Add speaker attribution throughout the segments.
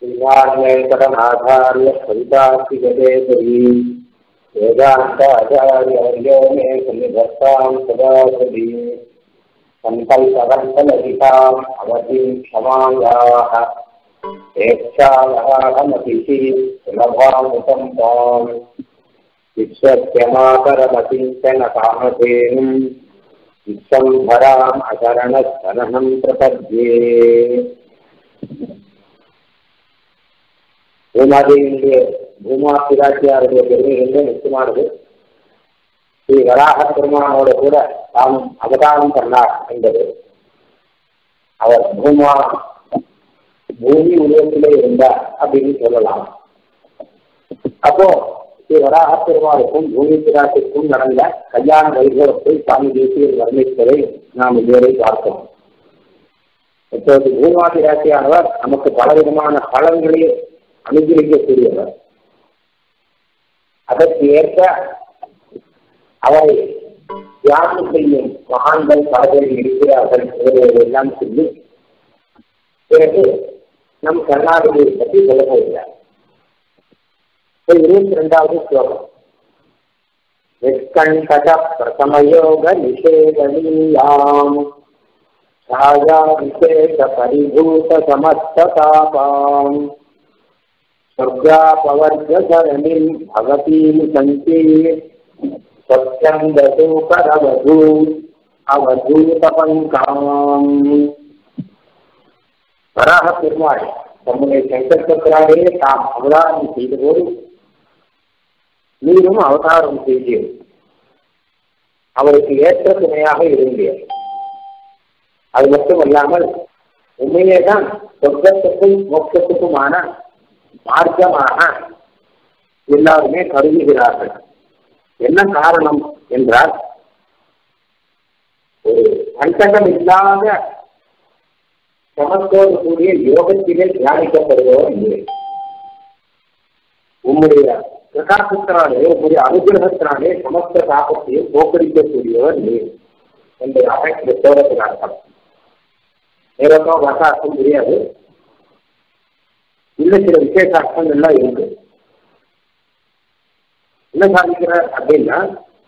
Speaker 1: श्रीवाण्वेङ्कटनाथार्य कवितार्थिगतेश्वरी वेदान्ताचार्यवर्यो मे सन्निधत्तां सदा सदी सङ्कल्पवर्तलहिताम् अवधिं क्षमायाः स्वेच्छायाहमतिः सुलभामुतं ताम् विश्वस्यमाकरमचिन्तनकामधेनुम् विश्वम्भराम् अशरणस्तनहं प्रपद्ये பூமாதேவியினுடைய பூமா பிராட்டியாருடைய பெருமைகளிலே முக்கியமானது ஸ்ரீ வராக பெருமானோட கூட தாம் அவதாரம் பண்ணார் என்பது அவர் பூமா பூமி உலகத்திலே இருந்தார் அப்படின்னு சொல்லலாம் அப்போ ஸ்ரீ வராக பெருமாளுக்கும் பூமி பிராட்டிற்கும் நடந்த கல்யாண வைபவத்தை சுவாமி தேசியில் வர்ணிப்பதை நாம் இதுவரை பார்த்தோம் இப்போது பூமா பிராட்டியானவர் நமக்கு பலவிதமான பலன்களை அனுகிரகிக்கக்கூடியவர் அதற்கு ஏற்ப அவரை தியானம் செய்யும் மகான்கள் பல பேர் இருக்கிறார்கள் இவர்களை எல்லாம் சொல்லி பிறகு நம் கர்நாடகையை பற்றி சொல்ல போகிறார் இருபத்தி ரெண்டாவது ஸ்லோகம் நிஷ்கண்டக பிரசமயோக நிஷேதனீயாம் छाया विशेष परिभूत समस्ततापाम् स्वर्गापवर्गधरणिम् भवतीम् सन्ति स्वच्छन्दसूकरवधू அவதூதபங்காம் வராக பெருமாள் தம்முடைய சங்கத்திற்காகவே தாம் அவதாரம் செய்தபோது நீரும் அவதாரம் செய்தீர் அவருக்கு ஏற்ற துணையாக இருந்தீர் அது மட்டும் அல்லாமல் உண்மையே தான் சொர்க்கத்துக்கும் மோட்சத்துக்குமான மார்க்கமாக எல்லாருமே கருதுகிறார்கள் என்ன காரணம் என்றால் ஒரு அண்டகம் இல்லாத சமத்தோடு கூடிய யோகத்திலே தியானிக்கப்படுபவர் இல்லை உம்முடைய பிரகாசத்தினாலே உங்களுடைய அனுகிரகத்தினாலே சமஸ்த தாபத்தையும் போக்கடிக்கக்கூடியவர் நீ என்பதாக இந்த ஸ்லோகத்தின் அர்த்தம் நேரத்தோ பாஷா அர்த்தம் தெரியாது இன்னும் சில விசேஷ அர்த்தங்கள்லாம் இருக்கு என்ன சாதிக்கிறார் அப்படின்னா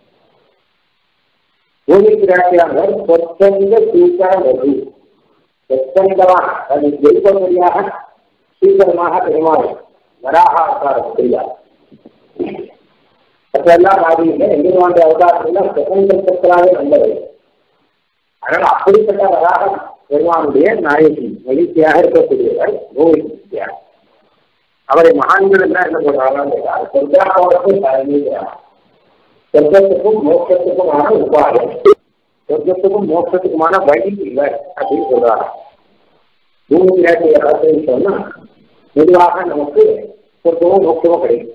Speaker 1: பூமி பிராட்டியானவர் சொத்தந்த சீக்கிர வரு சொத்தந்தமாக அது ஜெயிப்படியாக சீக்கிரமாக பெருமாள் வராக அவதாரம் செய்யார் மற்றெல்லாம் மாதிரியில எங்கிருவாண்ட அவதாரத்துல சுதந்திரத்திற்காக நல்லது அதனால் அப்படிப்பட்ட வராக பெருமானுடைய நாயகி மகிழ்ச்சியாக இருக்கக்கூடியவர் பூமி பிராட்டியார் அவரை மகான்கள் எல்லாம் என்ன சொல்றாங்க சொர்க்காவோடக்கும் தலைமையாக சொர்க்கத்துக்கும் மோட்சத்துக்குமான உபாயம் சொர்க்கத்துக்கும் மோட்சத்துக்குமான வழி இவர் அப்படின்னு சொல்றாங்க பூமி பிராட்டி யாராவது சொன்னா பொதுவாக நமக்கு சொர்க்கமும் மோட்சமும் கிடைக்கும்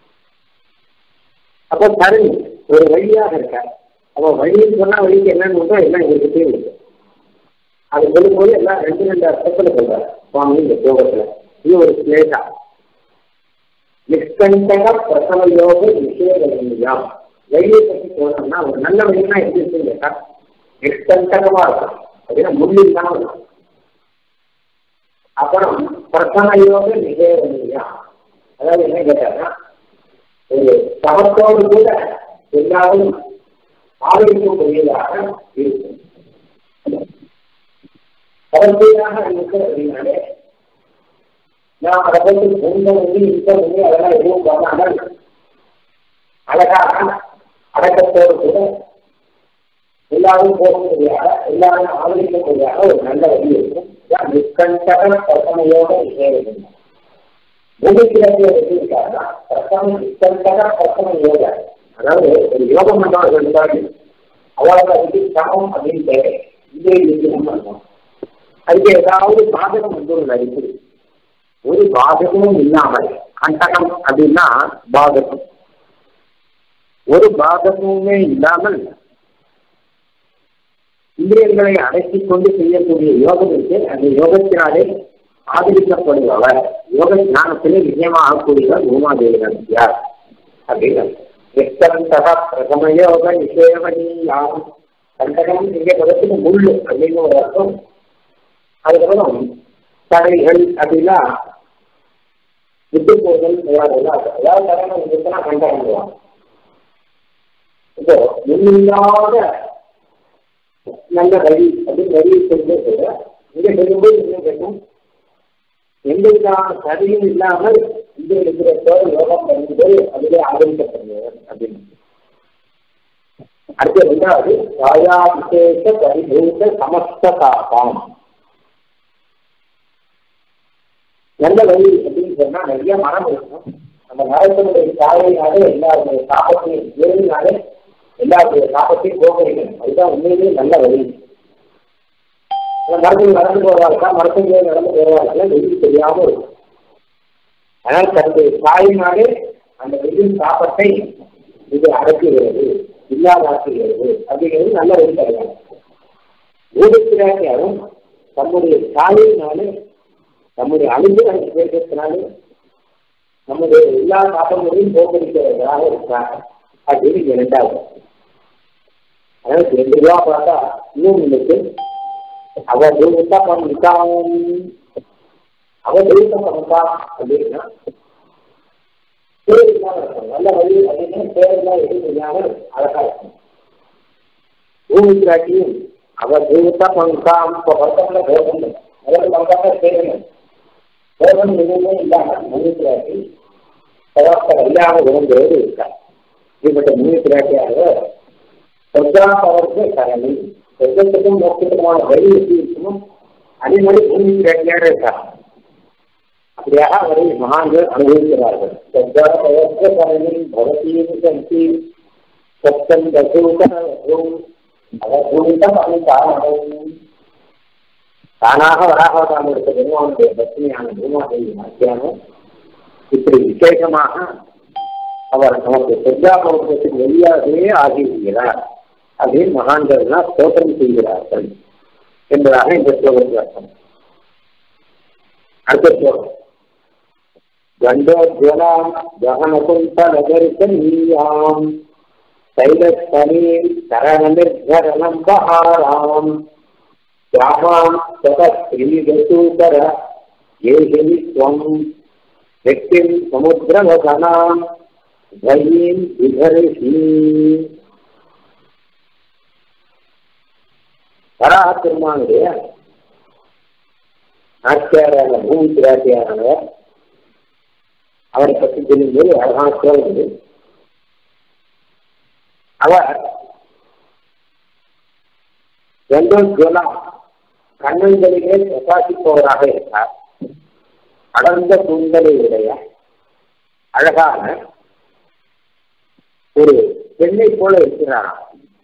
Speaker 1: அப்போ தரணி ஒரு வழியாக இருக்க அப்போ வழின்னு சொன்னா வழிக்கு என்னன்னு எல்லாம் எங்களுக்கு இருக்கு அது சொல்லும்போது எல்லாம் ரெண்டு ரெண்டு அர்த்தத்துல சொல்றாரு சுவாமி இந்த யோகத்துல இது ஒரு ஸ்லேஷா நிஷ்கண்டக பிரசவ யோக விஷயம் வழியை பற்றி சொல்லணும்னா ஒரு நல்ல வழினா எப்படி இருக்குன்னு கேட்டா நிஷ்கண்டகமா இருக்கும் அப்படின்னா முள்ளு இல்லாம இருக்கும் அப்புறம் பிரசன யோக நிகழ்வா அதாவது என்ன கேட்டாங்கன்னா ஒரு சமத்தோடு கூட எல்லாரும் ஆதரிக்கக்கூடியதாக இருக்கும் கடைசியாக இருக்கு அப்படின்னாலே நாம் அதை பற்றி முன்ன முன்னி இருக்க முன்னி அதெல்லாம் எதுவும் பண்ணாமல் அழகாக அடக்கத்தோடு கூட எல்லாரும் போகக்கூடியதாக எல்லாரும் ஆதரிக்கக்கூடியதாக ஒரு நல்ல வழி இருக்கும் நிற்கண்டக பிரசனையோட விஷயம் பூமிக்கிழமையை வச்சிருக்காருன்னா பிரசனம் நிற்கண்டக பிரசன யோக அதாவது ஒரு யோகம் பண்ணவர்கள் இருந்தாலும் அவளுக்கு அதுக்கு சமம் அப்படின்னு தேவை இதே யோகம் பண்ணணும் அதுக்கு ஏதாவது பாதகம் வந்து ஒன்று இருக்குது ஒரு பாதகமும் இல்லாமல் கண்டகம் அப்படின்னா பாதகம் ஒரு பாதகமுமே இல்லாமல் இந்திரியங்களை அடக்கிக் கொண்டு செய்யக்கூடிய யோகம் இருக்கு அந்த யோகத்தினாலே ஆதரிக்கப்படுபவர் யோக ஞானத்திலே விஜயமாகக்கூடியவர் உமாதேவி நம்பியார் அப்படின்னு எத்தரந்தக பிரதம யோக நிஷேவனியாம் கண்டகம் இங்கே பதத்துக்கு முள்ளு அப்படின்னு ஒரு அர்த்தம் அதுக்கப்புறம் தடைகள் அப்படின்னா விட்டு போதல் விளையாடுதல் அதாவது தரணும் இருந்துச்சுன்னா கண்டாடுவாங்க இப்போ முன்னில்லாத நல்ல வழி அப்படின்னு வழியை சொல்லும்போது கூட இங்க சொல்லும்போது என்ன கேட்கும் எந்த விதமான சரியும் இல்லாமல் இங்க இருக்கிற தோல் யோகம் பண்ணும்போது அதுவே ஆதரிக்கப்படுகிறது அப்படின்னு அடுத்து ரெண்டாவது ராயாபிஷேக பரிபூத சமஸ்த காப்பாம் நல்ல வழி அப்படின்னு சொன்னா நிறைய மரம் இருக்கும் அந்த மரத்தினுடைய காயினாலே எல்லாருடைய தாபத்தையும் ஏறினாலே எல்லாருடைய தாபத்தையும் போகிறீங்க அதுதான் உண்மையிலேயே நல்ல வழி மரத்தில் நடந்து போவார்களா மரத்தில் நடந்து போவார்களா வெயில் தெரியாம இருக்கும் ஆனால் தன்னுடைய தாயினாலே அந்த வெயில் தாபத்தை இது அடக்குகிறது இல்லாதாக்குகிறது அப்படிங்கிறது நல்ல வழி கிடையாது ஊடகத்தினாலும் தம்முடைய தாயினாலே நம்முடைய அழிந்து அந்த பேசுறதுனாலே நம்முடைய எல்லா தாபங்களையும் போக்கடிக்கிறதாக இருக்காங்க அப்படின்னு இங்க ரெண்டாவது அதாவது ரெண்டு ரூபா பார்த்தா இன்னும் இருக்கு அவ தெய்வத்தா பண்ணிட்டான் அவ தெய்வத்தை பண்ணிட்டா அப்படின்னா பேர் இல்லாம இருக்கும் நல்ல வழி அப்படின்னு பேரெல்லாம் எதுவும் இல்லாமல் அழகா இருக்கும் பூமி பிராட்டியும் அவ தெய்வத்தா பண்ணிட்டான் இப்ப வருத்தம்ல தேவம் முதல்ல பங்காக தேவன் தேவன் எதுவுமே இல்லாம பூமி பிராட்டி சவாஸ்தம் இல்லாமல் விரும்புவது இருக்கா இப்படிப்பட்ட பூமி பிராட்டியாக சொர்க்காபவருக்கு சரணி சொர்க்கத்துக்கும் மோக்கத்துக்குமான வழி எப்படி இருக்குமோ அதே மாதிரி பூமி பிராட்டியாக இருக்காங்க அப்படியாக அவரை மகான்கள் அனுபவிக்கிறார்கள் சொர்க்காபவருக்கு சரணி பவதீம் சந்தி சொத்தம் தசூகம் அவர் பூமித்தம் அனுதானம் தானாக வராகவதாம் இருக்க பெருமானுடைய பத்னியான பூமாதேவி மாற்றியானும் இப்படி விசேஷமாக அவர் நமக்கு சொர்க்காபவத்தின் வெளியாகவே ஆகிவிடுகிறார் அப்படின்னு மகான்கள்லாம் ஸ்தோத்திரம் செய்கிறார்கள் என்பதாக இந்த ஸ்லோகத்தில் அர்த்தம் அடுத்த ஸ்லோகம் கண்டோஜ்வலாம் ககனகுந்தலகரிசீயாம் தைலஸ்தனீம் சரணநிர்கரணம் பஹாராம் யாமாம் சதஸ்ரீகசூகர ஏகினி ஸ்வம் व्यक्तिं समुद्रवसनां धैर्यं विधर्षि வராக பெருமானுடைய நாச்சியாரான பூமி பிராட்டியானவர் அவரை பற்றி சொல்லும்போது அழகான சொல்லுது அவர் எங்கள் ஜுவலம் கண்ணங்களிலே பிரகாசிப்பவராக இருக்கார் அடர்ந்த கூந்தலை உடைய அழகான ஒரு பெண்ணை போல இருக்கிறாராம்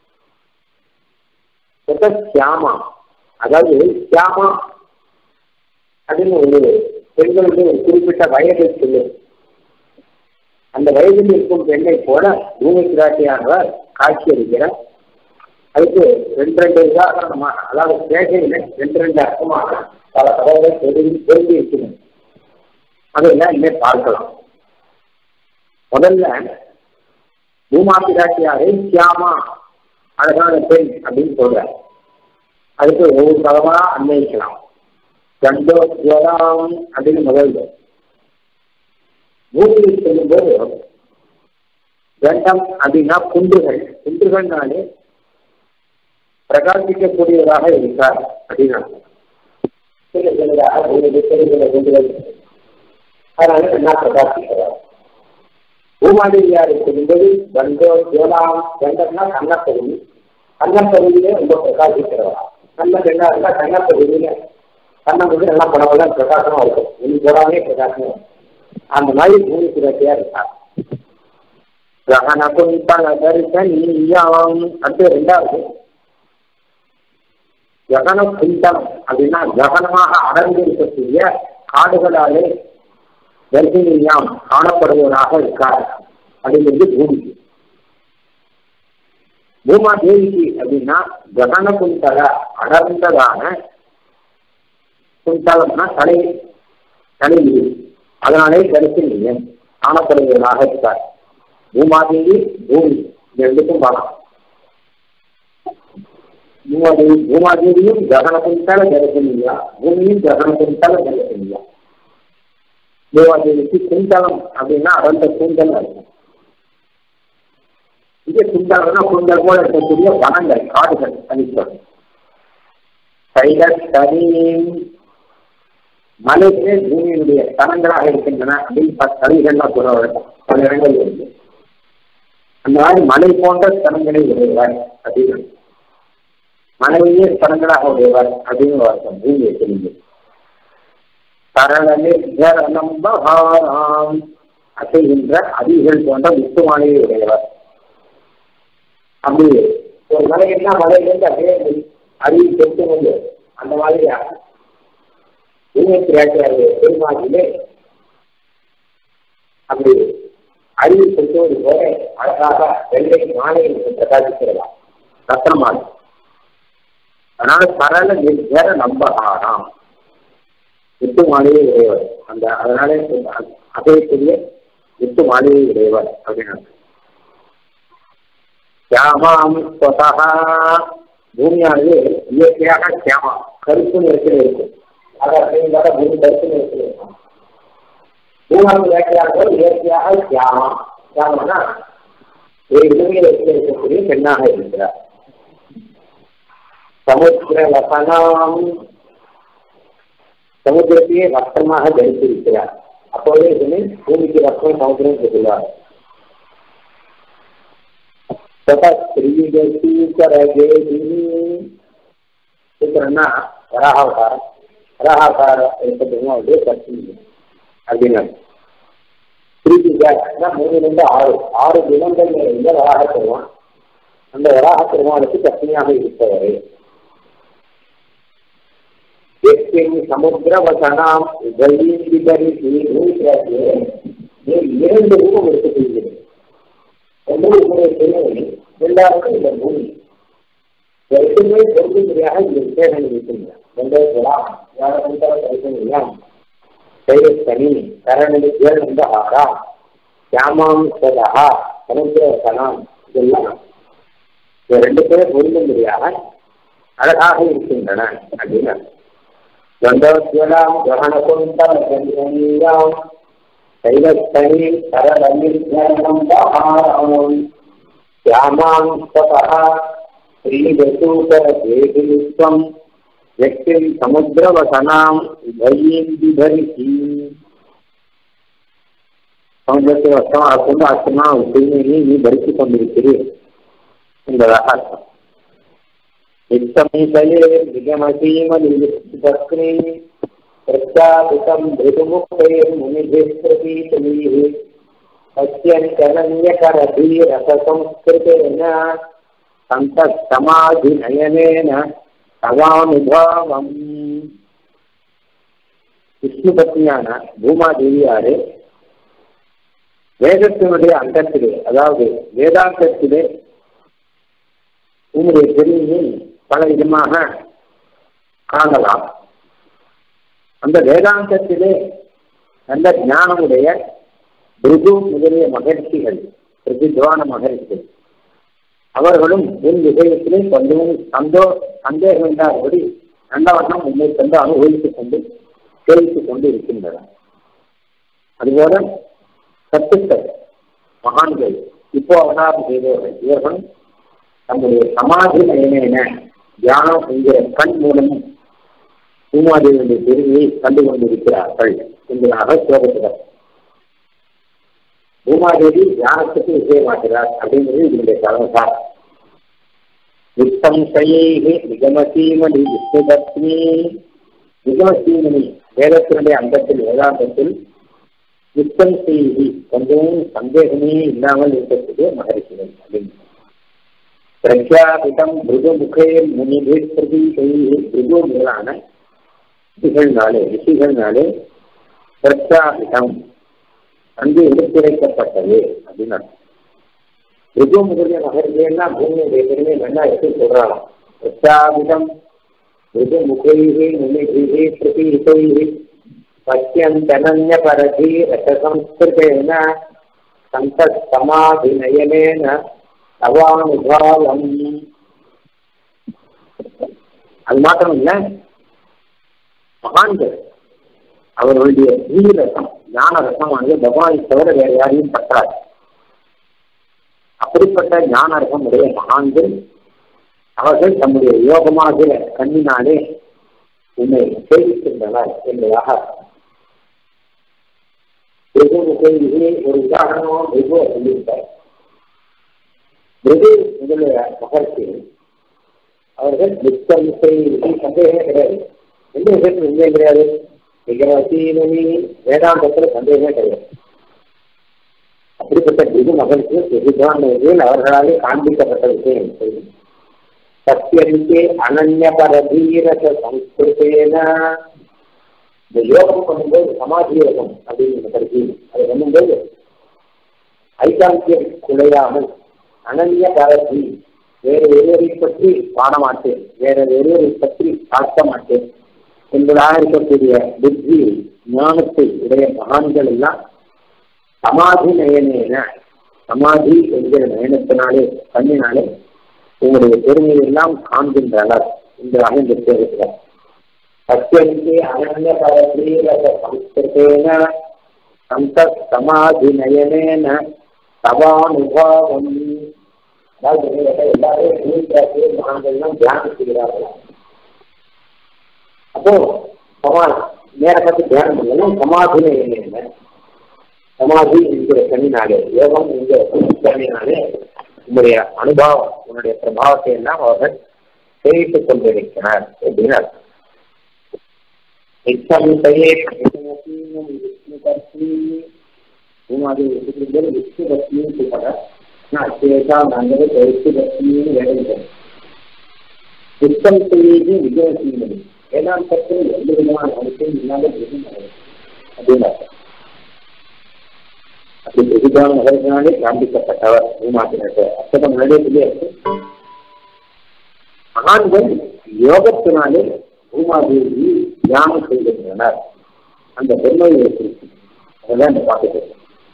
Speaker 1: சியாமா அதாவது சியாமா அப்படின்னு ஒரு பெண்களுக்கு ஒரு குறிப்பிட்ட வயதை சொல்லு அந்த வயதில் இருக்கும் பெண்ணை போல பூமி பிராட்டியானவர் காட்சி அளிக்கிறார் அதுக்கு ரெண்டு ரெண்டு உதாரணமாக அதாவது பேசையில ரெண்டு ரெண்டு அர்த்தமாக பல கதவுகள் தெரிஞ்சு தெரிஞ்சு இருக்கிறது அதெல்லாம் இனிமே பார்க்கலாம் முதல்ல பூமா பிராட்டியாரை சியாமா அழகான பெண் அப்படின்னு சொல்றாரு அதுக்கு ஒவ்வொரு பதமா அன்வயிக்கலாம் கண்டோ ஜோதாம் அப்படின்னு முதல்ல பூமியில் செல்லும்போது கண்டம் அப்படின்னா குன்றுகள் குன்றுகள்னாலே பிரகாசிக்கக்கூடியவராக இருக்கார் அப்படின்னா சில சிலராக ஒரு சில குன்றுகள் அதனால என்ன பிரகாசிக்கிறார் பூமாதேவியாரை சொல்லும்போது கண்டோ ஜோலாம் கண்டம்னா கண்ணப்பகுதி கண்ணப்பகுதியிலே ரொம்ப பிரகாசிக்கிறவரா நல்ல பெண்ணா இருந்தா கண்ணப்பகுதியில கண்ணப்பகுதி நல்லா படமெல்லாம் பிரகாசமா இருக்கும் இனி போடாமே பிரகாசமா இருக்கும் அந்த மாதிரி பூமி சுரட்சியா இருக்கார் கிரகண குந்தல தரிசனியாம் அடுத்து ரெண்டாவது ககன குந்தலம் அப்படின்னா ககனமாக அடர்ந்து இருக்கக்கூடிய காடுகளாலே தர்சினியாம் காணப்படுவதாக இருக்கார் அப்படிங்கிறது பூமிக்கு பூமா தேவிக்கு அப்படின்னா ககன குந்தல அடர்ந்ததான குந்தலம்னா தலை தலைவீடு அதனாலே தரிசனியம் காணப்படுவதாக இருக்கார் பூமாதேவி பூமி இந்த ரெண்டுக்கும் பார்க்கலாம் பூமாதேவி பூமாதேவியும் ககன குந்தல தரிசனியா பூமியும் ககன குந்தல தரிசனியா பூமாதேவிக்கு குண்டலம் அப்படின்னா அடர்ந்த கூந்தல் இருக்கும் இது குண்டலம்னா கூந்தல் போல இருக்கக்கூடிய வனங்கள் காடுகள் அளிப்பது கைலஸ்தரீம் மலைகளே பூமியினுடைய தனங்களாக இருக்கின்றன அப்படின்னு பல கவிகள்லாம் சொல்ல வழக்கம் பல இடங்கள் இருக்கு அந்த மாதிரி மலை போன்ற ஸ்தலங்களை உடையவர் அப்படின்னு மலையே ஸ்தலங்களாக உடையவர் அப்படின்னு அர்த்தம் பூமியை தெரிஞ்சு சரளமே நம்பகாராம் அசைகின்ற அதிகள் போன்ற முத்துமாலையை உடையவர் அப்படி ஒரு மலைன்னா மலையிலிருந்து அப்படியே அருவி சென்று கொண்டு அந்த மாதிரி பூமிக்கு பெருமாதிலே அப்படி அருவி செல்வது போல அழகாக வெள்ளை மாலையில் பிரகாசிக்கிறதா ரத்தனமாலை அதனால சரள நிர்ஜர நம்பகாராம் வித்து மாலையை உடையவர் அந்த அதனால அசையக்கூடிய வித்து மாலையை உடையவர் அப்படின்னு தியாமாம் ஸ்வதா பூமியானது இயற்கையாக தியாமா கருப்பு நிறத்தில் இருக்கும் அதாவது பூமி கருப்பு நிறத்தில் இருக்கும் பூமாவுக்கு இயற்கையாக இயற்கையாக தியாமா தியாமனா பூமியில் இருக்கக்கூடிய பெண்ணாக இருக்கிறார் சமுத்திர வசனம் சமுத்திரத்தையே வஸ்திரமாக தரித்திருக்கிறார் அப்போதே சொன்னி பூமிக்கு வஸ்திரம் சமுத்திரம் சொல்லுவார் சூத்திரம்னா வராகாவதாரம் வராகாவதாரம் இருக்கட்டும் அப்படியே கட்சி அப்படின்னு திருப்பினா மூணுலேருந்து ஆறு ஆறு தினங்கள் இருந்த வராக பெருமான் அந்த வராக பெருமானுக்கு கற்பனையாக இருப்பவரை சமுத்திரவசனாம் இரண்டு ரூபம் எடுத்துக்கொள்கிறது ஒன்று உங்களுடைய பெருமை இரண்டாவது இந்த பூமி ரெண்டுமே பொருந்தும்படியாக இந்த விசேஷங்கள் இருக்கின்றன தைரஸ்தனி கரணி ஏழந்தஹாரா யாமாம் சதா சமுத்திரவசனாம் இதெல்லாம் இந்த ரெண்டு பேரும் பொருந்தும்படியாக அழகாக இருக்கின்றன அப்படின்னு கந்தோத்வலாம் கிரகணகுந்தம் தைலஸ்தனி சரலமிர்ஜனம் பகாரம் யாமாம் சதா ஸ்ரீவசூகரேதுத்வம் व्यक्तिं समुद्रवसनां भयीं बिभरिति சமுதிரத்தை வசமாக கொண்டு அர்த்தமா தூய்மையை நீ பறித்துக் கொண்டிருக்கிறீர் என்பதாக அர்த்தம் நித்தமீசலே நிகமசீமலிபக்னி பிரச்சாபிதம் மிருதுமுக்தைர் முனிபிஸ்பிரதீதீः अत्यन्तनन्यकरधीरसंस्कृतेन सन्तत्समाधिनयनेन தவானுபாவம் விஷ்ணு பத்னியான பூமாதேவியாரு வேதத்தினுடைய அந்தத்திலே அதாவது வேதாந்தத்திலே உங்களுடைய பெருமையை பல விதமாக காணலாம் அந்த வேதாந்தத்திலே நல்ல ஞானமுடைய பிருகு முதலிய மகிழ்ச்சிகள் பிரதித்வான மகிழ்ச்சிகள் அவர்களும் உன் விஷயத்திலே கொஞ்சம் சந்தோ சந்தேகம் இல்லாதபடி நல்லவண்ணம் உண்மை சென்று அனுபவித்துக் கொண்டு சேவித்துக் கொண்டு இருக்கின்றனர் அதுபோல கத்துக்கள் மகான்கள் இப்போ அவதாரம் செய்தவர்கள் இவர்கள் தம்முடைய சமாதி நயனேன தியானம் என்கிற கண் மூலம் பூமாதேவியுடைய பெருமையை கண்டு கொண்டிருக்கிறார்கள் என்பதாக சோகத்துடன் பூமாதேவி தியானத்துக்கு விஷயமாகிறார் அப்படிங்கிறது இதனுடைய தலைமைசார் நித்தம்சையே நிகமசீமணி விஷ்ணுபத்னி நிகமசீமணி வேதத்தினுடைய அந்தத்தில் வேதாந்தத்தில் நித்தம் செய்தி கொஞ்சமும் சந்தேகமே இல்லாமல் இருக்கக்கூடிய மகரிஷிகள் அப்படின்னு பிரக்யாபிதம் மிருதுமுகே முனிபே பிரதி மிருது முதலான ரிஷிகள்னாலே ரிஷிகள்னாலே பிரக்யாபிதம் அங்கு எடுத்துரைக்கப்பட்டது அப்படின்னு மிருது முதலிய மகரிஷிகள்னா பூமியுடைய பெருமை நல்லா எடுத்து சொல்றாங்க பிரக்யாபிதம் மிருது முகைகே முனிபிகே பிரதி पश्यन्तनन्यपरधी रसंस्कृतेन सन्तत्समाधिनयनेन தவானுபாவம் அது மாத்திரம் இல்ல மகான்கள் அவர்களுடைய வீரசம் ஞான ரசமானது பகவானை தவிர வேற யாரையும் பற்றாது அப்படிப்பட்ட ஞான ரசம் உடைய மகான்கள் அவர்கள் தம்முடைய யோகமாகிற கண்ணினாலே உண்மை சேவிக்கின்றனர் என்பதாக வெகு ஒரு உதாரணம் வெகு சொல்லியிருக்கார் வெகு முதலிய மகர்ச்சி அவர்கள் நித்தம் சந்தேகமே கிடையாது எந்த விஷயத்துல உண்மை கிடையாது விகவசீனி வேதாந்தத்துல சந்தேகமே கிடையாது அப்படிப்பட்ட திகு மகனுக்கு வெகுதான் அவர்களாலே காண்பிக்கப்பட்ட விஷயம் தெரியும் சத்தியரிக்கே அனன்ய பரதீரச சம்ஸ்கிருத்தேன இந்த யோகம் பண்ணும்போது சமாதி யோகம் அப்படின்னு கருதி அது பண்ணும்போது ஐகாந்தியம் குலையாமல் அனன்ய பரதி வேறு ஒருவரை பற்றி பாட மாட்டேன் வேற ஒருவரை பற்றி பார்க்க மாட்டேன் என்பதாக இருக்கக்கூடிய புத்தி ஞானத்தை உடைய மகான்கள் எல்லாம் சமாதி நயனேன சமாதி என்கிற நயனத்தினாலே கண்ணினாலே உங்களுடைய பெருமையை எல்லாம் காண்கின்றனர் என்பதாக இந்த இருக்கிறார் சத்தியந்தே அனன்ய பரதீரக சம்ஸ்கிருத்தேன சந்த சமாதி நயனேன சபானுபாவம் அதாவது எல்லாரும் பூமிக்காக்கு மகான்கள்லாம் தியானம் செய்கிறார்கள் அப்போ சமா நேர பார்த்து தியானம் பண்ணலாம் சமாதின என்ன சமாதி என்கிற கண்ணினாலே யோகம் என்கிற கண்ணினாலே உன்னுடைய அனுபவம் உன்னுடைய பிரபாவத்தை எல்லாம் அவர்கள் சேவித்துக் கொண்டிருக்கிறார் அப்படின்னு விஷ்ணு பத்மின்னு சொல்றாங்க நாங்கள் விஷ்ணு பத்மின்னு வேலை சுத்தம் செய்து விஜயசீமணி வேதாந்தத்தில் எந்த விதமான அவசியம் இல்லாத அப்படின்னு அப்படி பிரதிபான நகரத்தினாலே காண்பிக்கப்பட்டவர் பூமாத்தினத்தை அத்தனை முன்னாடியே சொல்லி மகான்கள் யோகத்தினாலே பூமாதேவி தியானம் செய்கின்றனர் அந்த பெருமையை குறித்து அதான் இந்த பாட்டு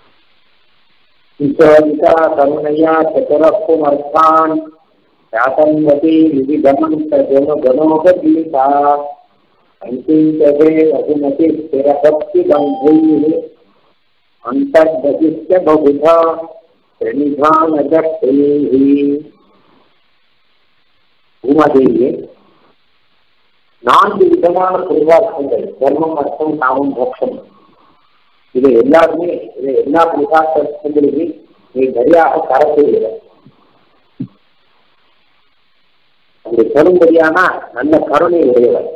Speaker 1: ஈஸ்வரிகா கருணையா சதுரப்புமர்த்தான் शासन्वती विविधमन्तगुणगणोपगीता सङ्कीर्तते अभिमति स्थिरभक्तिबन्धैः अन्तर्बहिश्च बहुधा प्रणिधानदक्षैः பூமாதேவியே நான்கு விதமான புரிவார்த்தங்கள் தர்மம் அர்த்தம் காமம் மோட்சம் இது எல்லாருமே இது எல்லா புரிவார்த்தங்களையும் நீ சரியாக தர செய்கிறார் அப்படி சொல்லும்படியானா நல்ல கருணை உடையவர்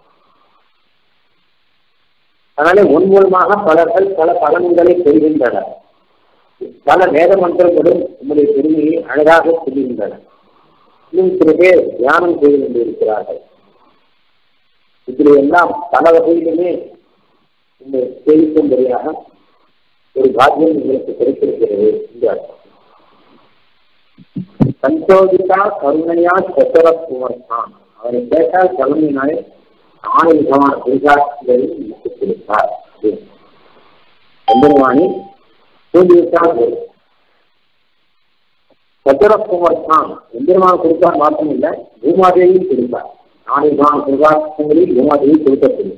Speaker 1: அதனாலே உன் மூலமாக பலர்கள் பல பலன்களை பெறுகின்றனர் பல வேத மந்திரங்களும் உங்களுடைய பெருமையை அழகாக சொல்லுகின்றன இன்னும் சில பேர் தியானம் செய்து கொண்டிருக்கிறார்கள் இப்படி எல்லாம் பல வகையிலுமே இந்த சேவிக்கும்படியாக ஒரு பாக்கியம் உங்களுக்கு கிடைத்திருக்கிறது என்று அர்த்தம் சந்தோஷிதா கருணையா சதுர குமர்தான் அவரை கேட்டால் கருணையினாலே நாலு விதமான புரிசாட்சிகளை நமக்கு கொடுத்தார் எம்பெருமானி தூண்டிவிட்டால் சதுரகுமர்தான் எம்பெருமான் கொடுத்தார் மாற்றம் இல்லை பூமாதேவியும் கொடுத்தார் நாலு விதமான புரிசாட்சிகளில் பூமாதேவி கொடுக்கப்படுது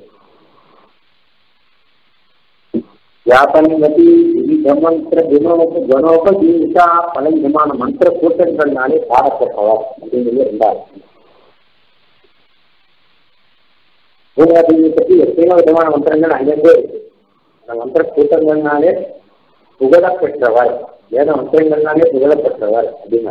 Speaker 1: வியாபனவதி விவித மந்திர குணோப கணோபஜீவிதா பல விதமான மந்திர கூட்டங்கள்னாலே பாடப்பட்டவர் அப்படிங்கிறது ரெண்டாவது பூமாதேவியை பற்றி எத்தனையோ விதமான மந்திரங்கள் அங்கங்கே இருக்கு அந்த மந்திர கூட்டங்கள்னாலே புகழப்பெற்றவர் வேத மந்திரங்கள்னாலே புகழப்பெற்றவர் அப்படின்னு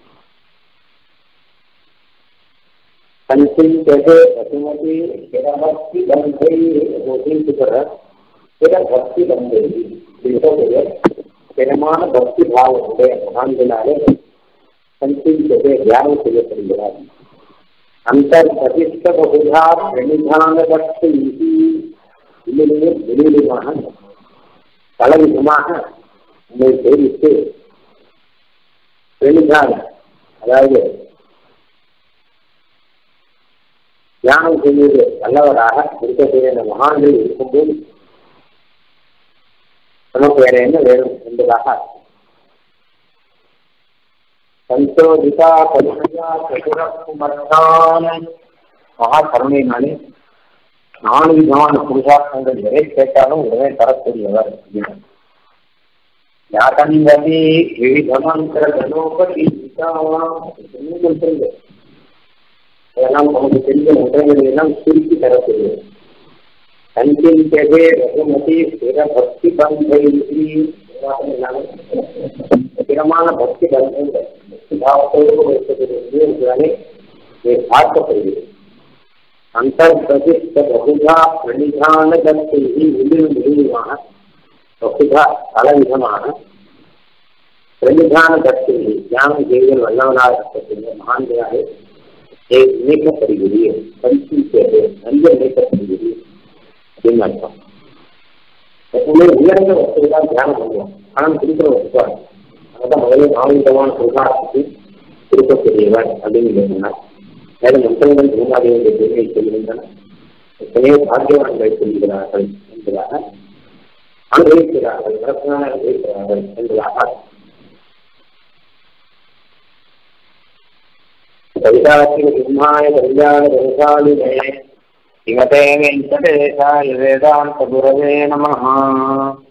Speaker 1: சஞ்சிந்தே பசுமதி இடமத்தி பந்தை சொல்றார் பிற பக்தி வந்தது திடமான பக்தி பாவத்துடைய மகான்களாலே சந்தித்ததை தியானம் செய்யப்படுகிறார் அந்தர்பதிஷ்ட பகுதா பிரணிதான பக்தி உள்ளிலும் வெளியிலுமாக பலவிதமாக உங்களை சேவித்து பிரணிதான அதாவது தியானம் செய்வது நல்லவராக இருக்கக்கூடிய அந்த மகான்கள் இருக்கும்போது நமக்கு வேற என்ன வேணும் என்பதாக சந்தோஷிதா கருணையா சதுரகுமர்தான் மகா கருணையினாலே நாலு விதமான புருஷார்த்தங்கள் எதை கேட்டாலும் உடனே தரக்கூடியவர் அப்படின்னு யாகந்ததி விவிதமந்திர கணோபதி சொல்லுங்க அதெல்லாம் நமக்கு தெரிஞ்ச மந்திரங்களை எல்லாம் சுருக்கி தரக்கூடியது சஞ்சிந்தே ரகுமதி ஸ்திர பக்தி பந்தை ஸ்திரமான பக்தி பந்தங்கள் பாவத்தோடு இருக்கக்கூடியதானே பார்க்கப்படுகிறது அந்தர்பிரதிஷ்ட பகுதா பிரணிதான கத்தை விழுமாக பகுதா பலவிதமான பிரணிதான கத்தை தியானம் செய்தல் வல்லவனாக இருக்கக்கூடிய மகான்களாக இணைக்கப்படுகிறது பரிசீலிக்கிறது நல்ல இணைக்கப்படுகிறது அப்படின்னு அர்த்தம் எப்பவுமே உயர்ந்த வசதி தான் தியானம் பண்ணுவோம் பணம் கொடுக்குற வசதி அதான் முதல்ல நாலு விதமான சுகாரத்துக்கு கொடுக்கக்கூடியவர் அப்படின்னு சொன்னார் வேறு மந்திரங்கள் பூமாதேவனுடைய பெருமை சொல்கின்றன எத்தனையோ பாக்கியவான்கள் சொல்கிறார்கள் என்பதாக அனுபவிக்கிறார்கள் விளக்கமாக அனுபவிக்கிறார்கள் என்பதாக கவிதாசிக சிம்மாய கல்யாண கவிசாலினே ஸ்ரீமதே வெங்கடேசாய வேதாந்த குரவே நமः